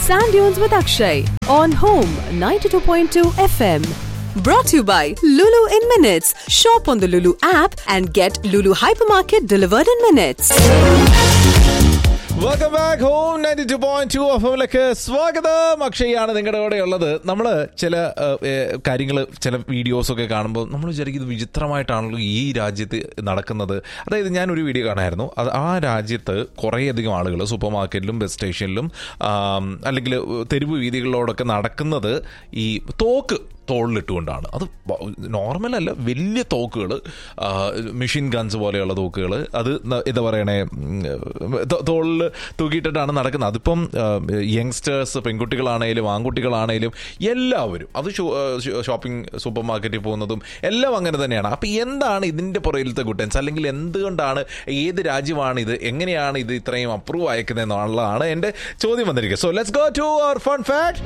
Sand Dunes with Akshay on Home 92.2 FM. Brought to you by Lulu in Minutes. Shop on the Lulu app and get Lulu Hypermarket delivered in minutes. Welcome back home ninety two point two എഫിലേക്ക് സ്വാഗതം അക്ഷയാണ് നിങ്ങളുടെ കൂടെ ഉള്ളത് നമ്മൾ ചില കാര്യങ്ങൾ ചില videos ഒക്കെ കാണുമ്പോൾ നമ്മൾ വിചാരിക്കും ഇത് വിചിത്രമായിട്ടാണല്ലോ ഈ രാജ്യത്ത് നടക്കുന്നത് അതായത് ഞാനൊരു വീഡിയോ കാണായിരുന്നു അത് ആ രാജ്യത്ത് കുറേയധികം ആളുകൾ സൂപ്പർ മാർക്കറ്റിലും ബസ് സ്റ്റേഷനിലും ആം, അല്ലെങ്കിൽ തെരുവ് വീതികളിലോടൊക്കെ നടക്കുന്നത് ഈ തോക്ക് തോളിലിട്ടുകൊണ്ടാണ് അത് നോർമൽ അല്ല വലിയ തോക്കുകൾ മെഷീൻ ഗൺസ് പോലെയുള്ള തോക്കുകൾ അത് ന- എന്താ പറയണേ തോളിൽ തൂക്കിയിട്ടിട്ടാണ് നടക്കുന്നത് അതിപ്പം യങ്സ്റ്റേഴ്സ് പെൺകുട്ടികളാണേലും ആൺകുട്ടികളാണേലും എല്ലാവരും അത് ഷോപ്പിംഗ് സൂപ്പർ മാർക്കറ്റിൽ പോകുന്നതും എല്ലാം അങ്ങനെ തന്നെയാണ് അപ്പം എന്താണ് ഇതിൻ്റെ പുറകിലത്തെ ഗുട്ടൻസ് അല്ലെങ്കിൽ എന്തുകൊണ്ടാണ് ഏത് രാജ്യമാണ് ഇത് എങ്ങനെയാണ് ഇത് ഇത്രയും അപ്രൂവ് അയക്കുന്നത് എന്നുള്ളതാണ് എൻ്റെ ചോദ്യം വന്നിരിക്കുക so let's go to our fun fact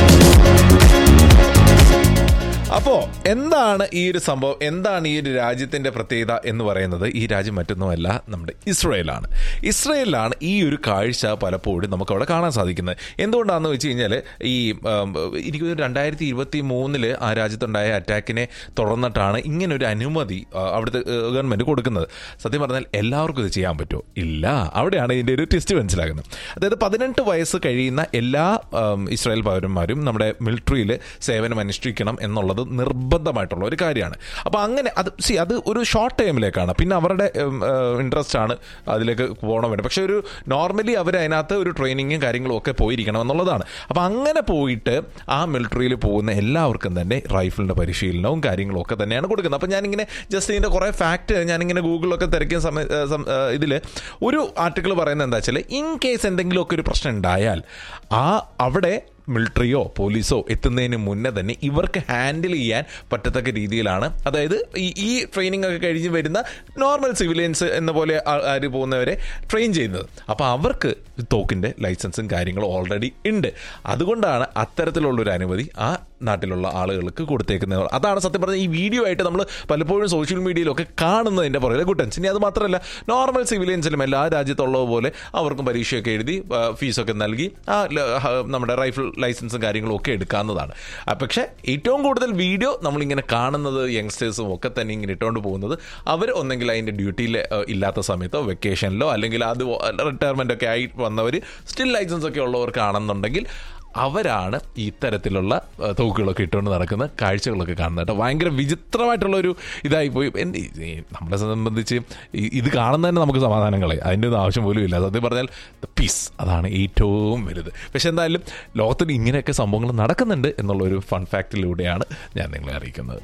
അപ്പോ എന്താണ് ഈ ഒരു സംഭവം എന്താണ് ഈ ഒരു രാജ്യത്തിന്റെ പ്രത്യേകത എന്ന് പറയുന്നത് ഈ രാജ്യം മറ്റൊന്നുമല്ല നമ്മുടെ ഇസ്രയേലാണ് ഇസ്രയേലിലാണ് ഈ ഒരു കാഴ്ച പലപ്പോഴും നമുക്ക് അവിടെ കാണാൻ സാധിക്കുന്നത് എന്തുകൊണ്ടാണെന്ന് വെച്ച് കഴിഞ്ഞാൽ ഈ ഉം, എനിക്ക് തോന്നുന്നു രണ്ടായിരത്തി ഇരുപത്തി മൂന്നില് ആ രാജ്യത്തുണ്ടായ അറ്റാക്കിനെ തുടർന്നിട്ടാണ് ഇങ്ങനെ ഒരു അനുമതി ആ, അവിടുത്തെ ഗവൺമെന്റ് കൊടുക്കുന്നത് സത്യം പറഞ്ഞാൽ എല്ലാവർക്കും ഇത് ചെയ്യാൻ പറ്റുമോ ഇല്ല അവിടെയാണ് ഇതിന്റെ ഒരു ട്വിസ്റ്റ് മനസ്സിലാക്കുന്നത് അതായത് പതിനെട്ട് വയസ്സ് കഴിയുന്ന എല്ലാ ഉം, ഇസ്രായേൽ പൗരന്മാരും നമ്മുടെ മിലിറ്ററിയിൽ സേവനം അനുഷ്ഠിക്കണം എന്നുള്ളത് നിർബന്ധമായിട്ടുള്ള ഒരു കാര്യമാണ് അപ്പോൾ അങ്ങനെ അത് സി അത് ഒരു ഷോർട്ട് ടൈമിലേക്കാണ് പിന്നെ അവരുടെ ഇൻട്രസ്റ്റ് ആണ് അതിലേക്ക് പോകണം വേണം പക്ഷെ ഒരു നോർമലി അവർ അതിനകത്ത് ഒരു ട്രെയിനിങ്ങും കാര്യങ്ങളും ഒക്കെ പോയിരിക്കണം എന്നുള്ളതാണ് അപ്പോൾ അങ്ങനെ പോയിട്ട് ആ മിലിറ്ററിയിൽ പോകുന്ന എല്ലാവർക്കും തന്നെ റൈഫിളിൻ്റെ പരിശീലനവും കാര്യങ്ങളും ഒക്കെ തന്നെയാണ് കൊടുക്കുന്നത് അപ്പോൾ ഞാനിങ്ങനെ ജസ്റ്റ് ഇതിൻ്റെ കുറേ ഫാക്ട് ഞാനിങ്ങനെ ഗൂഗിളിലൊക്കെ തിരക്കിയ സമയ ഇതിൽ ഒരു ആർട്ടിക്കിൾ പറയുന്നത് എന്താ വെച്ചാൽ ഇൻ കേസ് എന്തെങ്കിലുമൊക്കെ ഒരു പ്രശ്നം ഉണ്ടായാൽ ആ അവിടെ മിലിറ്ററിയോ പോലീസോ എത്തുന്നതിന് മുന്നേ തന്നെ ഇവർക്ക് ഹാൻഡിൽ ചെയ്യാൻ പറ്റത്തക്ക രീതിയിലാണ് അതായത് ഈ ഈ ട്രെയിനിങ് ഒക്കെ കഴിഞ്ഞ് വരുന്ന നോർമൽ സിവിലിയൻസ് എന്ന പോലെ ആ- ആര് പോകുന്നവരെ ട്രെയിൻ ചെയ്യുന്നത് അപ്പോൾ അവർക്ക് തോക്കിൻ്റെ ലൈസൻസും കാര്യങ്ങളും ഓൾറെഡി ഉണ്ട് അതുകൊണ്ടാണ് അത്തരത്തിലുള്ളൊരു അനുമതി ആ നാട്ടിലുള്ള ആളുകൾക്ക് കൊടുത്തേക്കുന്നത് അതാണ് സത്യം പറഞ്ഞാൽ ഈ വീഡിയോ ആയിട്ട് നമ്മൾ പലപ്പോഴും സോഷ്യൽ മീഡിയയിലൊക്കെ കാണുന്നതിൻ്റെ പുറകിലെ ഗുട്ടൻസ് ഇനി അത് മാത്രമല്ല നോർമൽ സിവിലിയൻസിലും എല്ലാ രാജ്യത്തുള്ളത് പോലെ അവർക്കും പരീക്ഷയൊക്കെ എഴുതി ആ, ഫീസൊക്കെ നൽകി ആ ല- ഹ- നമ്മുടെ റൈഫിൾ ലൈസൻസും കാര്യങ്ങളും ഒക്കെ എടുക്കാവുന്നതാണ് ആ, പക്ഷേ ഏറ്റവും കൂടുതൽ വീഡിയോ നമ്മളിങ്ങനെ കാണുന്നത് യങ്സ്റ്റേഴ്സും ഒക്കെ തന്നെ ഇങ്ങനെ ഇട്ടുകൊണ്ട് പോകുന്നത് അവർ ഒന്നെങ്കിൽ അതിൻ്റെ ഡ്യൂട്ടിയിൽ ഇല്ലാത്ത സമയത്തോ വെക്കേഷനിലോ അല്ലെങ്കിൽ അത് റിട്ടയർമെൻ്റ് ഒക്കെ ആയി വന്നവർ സ്റ്റിൽ ലൈസൻസ് ഒക്കെ ഉള്ളവർക്കാണെന്നുണ്ടെങ്കിൽ അവരാണ് ഈ ഇത്തരത്തിലുള്ള ആ, തോക്കുകളൊക്കെ ഇട്ടുകൊണ്ട് നടക്കുന്ന കാഴ്ചകളൊക്കെ കാണുന്നത് കേട്ടോ ഭയങ്കര വിചിത്രമായിട്ടുള്ള ഒരു ഇതായി പോയി എന്ത് ഈ- ഈ നമ്മളെ സംബന്ധിച്ച് ഈ- ഇത് കാണുന്നതന്നെ നമുക്ക് സമാധാനങ്ങളെ അതിൻ്റെ ഒന്നും ആവശ്യം പോലും ഇല്ല സത്യം പറഞ്ഞാൽ പീസ് അതാണ് ഏറ്റവും വലുത് പക്ഷെ എന്തായാലും ലോകത്തിൽ ഇങ്ങനെയൊക്കെ സംഭവങ്ങൾ നടക്കുന്നുണ്ട് എന്നുള്ളൊരു ഫൺ ഫാക്റ്റിലൂടെയാണ് ഞാൻ നിങ്ങളെ അറിയിക്കുന്നത്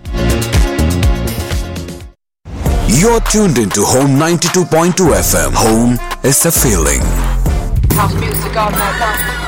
You're tuned into Home 92.2 FM. Home is a feeling. House music all night long.